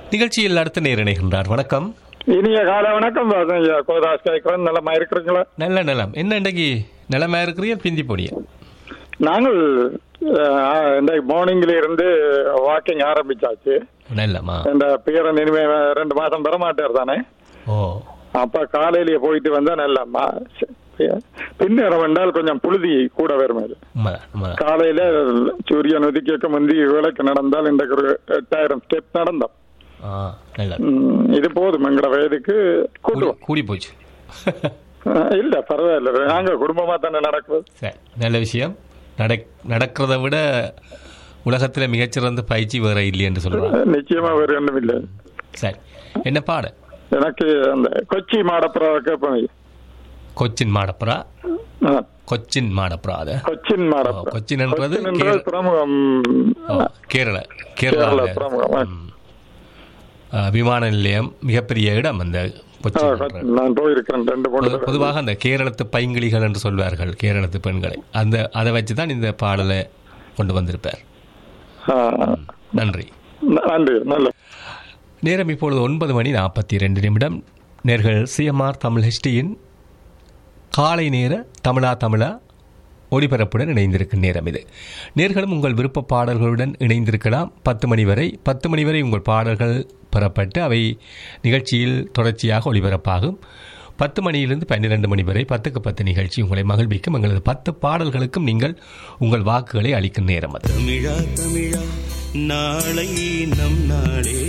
நிகழ்ச்சியில் அடுத்த நேர் இணைகின்றார் வணக்கம் இனிய கால வணக்கம் வாசன் ஐயா கோதாஸ் கேட்கிறேன் நலமா இருக்கிறீங்களா நல்ல நலம் என்ன இன்றைக்கு நிலமா இருக்கிறீங்க பிந்தி போடிய நாங்கள் அஹ், இன்றைக்கு மார்னிங்ல இருந்து வாக்கிங் ஆரம்பிச்சாச்சு நல்லமா இந்த பேரன் இனிமே ரெண்டு மாசம் பெற மாட்டார் தானே ஓ அப்ப காலையிலேயே போயிட்டு வந்தா நல்லம்மா பின்னேறம் என்றால் கொஞ்சம் புழுதி கூட வரும் அது உண்மைதான் உண்மைதான் காலையில சூரியன் உதிக்க முந்தி விளக்கு நடந்தால் இன்றைக்கு ஒரு எட்டாயிரம் ஸ்டெப் நடந்தோம் ஆ நல்ல ம், இது போதும் எங்கட வயதுக்கு கூடி கூட்டுவோம் கூடி போச்சு அஹ், இல்ல பரவாயில்ல நாங்க குடும்பமா தானே நடக்குது சரி நல்ல விஷயம் நடக் நடக்கிறத விட உலகத்தில் மிகச்சிறந்த பயிற்சி வேற இல்லை என்று சொல்றாங்க நிச்சயமா வேறு ஒன்றும் இல்லை சரி என்ன பாட எனக்கு அந்த கொச்சி மாடப்புறா கேட்பேன் கொச்சின் மாடப்புறா ஆ, கொச்சின் மாடப்புறா அது கொச்சின் மாடப்புறா கொச்சின் என்றது கொச்சின் என்றது கேர- பிரமுகம் ஓ, கேரள கேரள கேரளா பிரமுகம் ஆ. விமான நிலையம் மிகப்பெரிய இடம் அந்த ஆ, கொச்சின் என்ற கொச்சின். நான் போயிருக்கிறேன் ரெண்டு மூணு பொது- தடவை. பொதுவாக அந்த கேரளத்து பைங்கிளிகள் என்று சொல்வார்கள் கேரளத்து பெண்களை அந்த அதை வச்சு தான் இந்த பாடலை கொண்டு வந்திருப்பார் ஆ, நன்றி நன்றி நல்ல நேரம் இப்பொழுது ஒன்பது மணி நாற்பத்தி ரெண்டு நிமிடம் நேர்கள் சிஎம்ஆர் தமிழ் ஹெச்டியின் காலை நேர தமிழா தமிழா ஒளிபரப்புடன் இணைந்திருக்கும் நேரம் இது நேர்களும் உங்கள் விருப்ப பாடல்களுடன் இணைந்திருக்கலாம் பத்து மணி வரை பத்து மணி வரை உங்கள் பாடல்கள் பெறப்பட்டு அவை நிகழ்ச்சியில் தொடர்ச்சியாக ஒளிபரப்பாகும் பத்து மணியிலிருந்து பன்னிரண்டு மணி வரை பத்துக்கு பத்து நிகழ்ச்சி உங்களை மகிழ்விக்கும் எங்களது பத்து பாடல்களுக்கும் நீங்கள் உங்கள் வாக்குகளை அளிக்கும் நேரம் அது தமிழா தமிழா நாளை நம் நாளே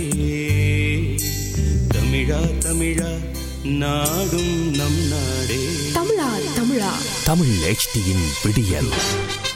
தமிழா தமிழா நாடும் நம் நாடே தமிழா தமிழா தமிழ் HDயின் விடியல்